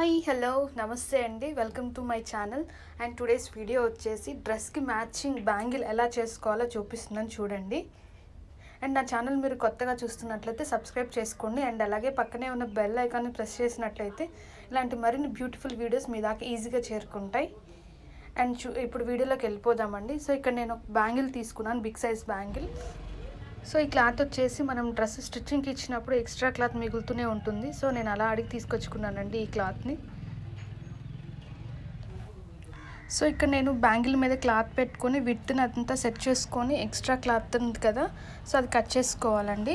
hi hello నమస్తే అండి welcome to my channel and today's video వచ్చేసి డ్రెస్కి మ్యాచింగ్ బ్యాంగిల్ ఎలా చేసుకోవాలో చూపిస్తున్నాను చూడండి అండ్ నా ఛానల్ మీరు కొత్తగా చూస్తున్నట్లయితే సబ్స్క్రైబ్ చేసుకోండి అండ్ అలాగే పక్కనే ఉన్న బెల్ ఐకాన్ని ప్రెస్ చేసినట్లయితే ఇలాంటి మరిన్ని బ్యూటిఫుల్ వీడియోస్ మీ దాకా ఈజీగా చేరుకుంటాయి అండ్ చూ ఇప్పుడు వీడియోలోకి వెళ్ళిపోదామండి సో ఇక్కడ నేను ఒక బ్యాంగిల్ తీసుకున్నాను బిగ్ సైజ్ బ్యాంగిల్ సో ఈ క్లాత్ వచ్చేసి మనం డ్రెస్ స్టిచ్చింగ్కి ఇచ్చినప్పుడు ఎక్స్ట్రా క్లాత్ మిగులుతూనే ఉంటుంది సో నేను అలా అడిగి తీసుకొచ్చుకున్నానండి ఈ క్లాత్ని సో ఇక్కడ నేను బ్యాంగిల్ మీద క్లాత్ పెట్టుకొని విత్ని అదంతా సెట్ చేసుకొని ఎక్స్ట్రా క్లాత్ ఉంది కదా సో అది కట్ చేసుకోవాలండి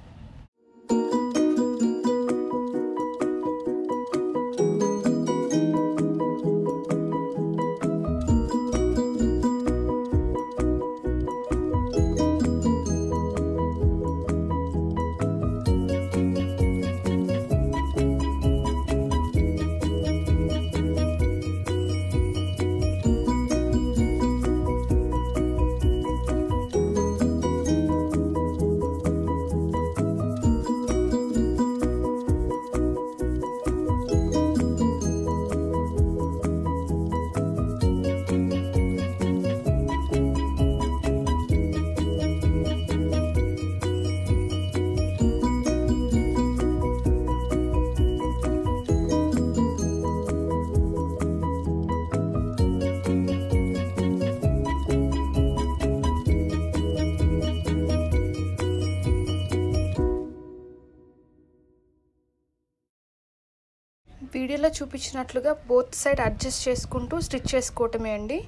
వీడియోలో చూపించినట్లుగా బోత్ సైడ్ అడ్జస్ట్ చేసుకుంటూ స్టిచ్ చేసుకోవటమే అండి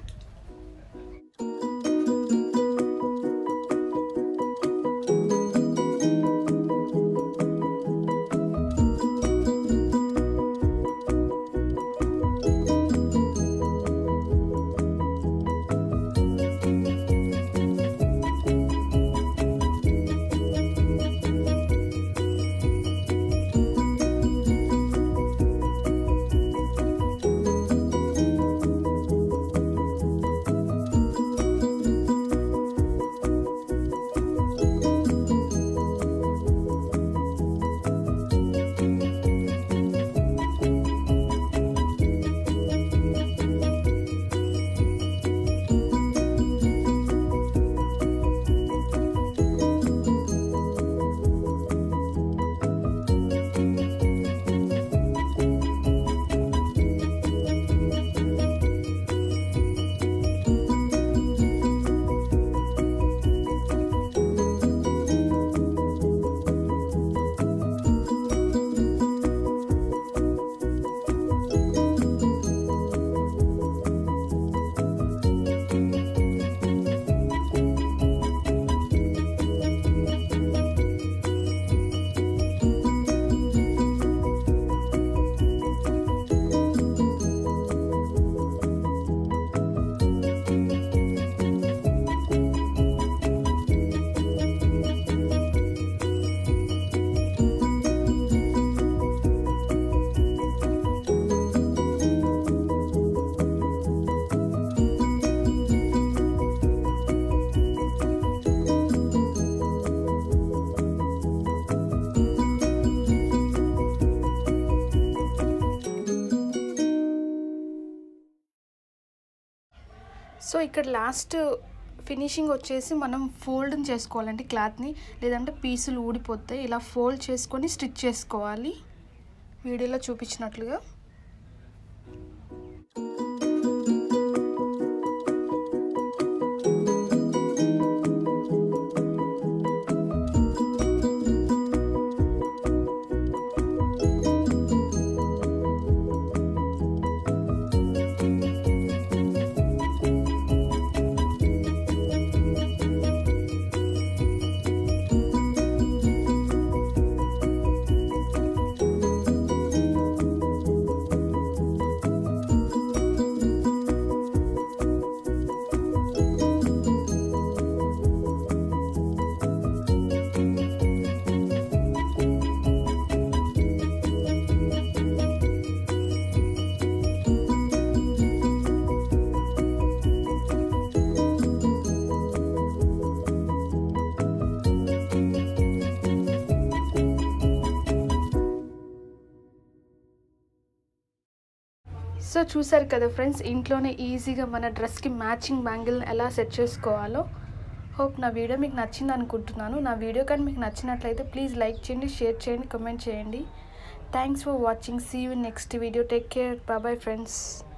సో ఇక్కడ లాస్ట్ ఫినిషింగ్ వచ్చేసి మనం ఫోల్డ్ చేసుకోవాలండి క్లాత్ని లేదంటే పీసులు ఊడిపోతాయి ఇలా ఫోల్డ్ చేసుకొని స్టిచ్ చేసుకోవాలి వీడియోలో చూపించినట్లుగా సో చూసారు కదా ఫ్రెండ్స్ ఇంట్లోనే ఈజీగా మన డ్రెస్కి మ్యాచింగ్ బ్యాంగిల్ని ఎలా సెట్ చేసుకోవాలో హోప్ నా వీడియో మీకు నచ్చింది అనుకుంటున్నాను నా వీడియో కానీ మీకు నచ్చినట్లయితే ప్లీజ్ లైక్ చేయండి షేర్ చేయండి కమెంట్ చేయండి thanks for watching see you next video take care bye friends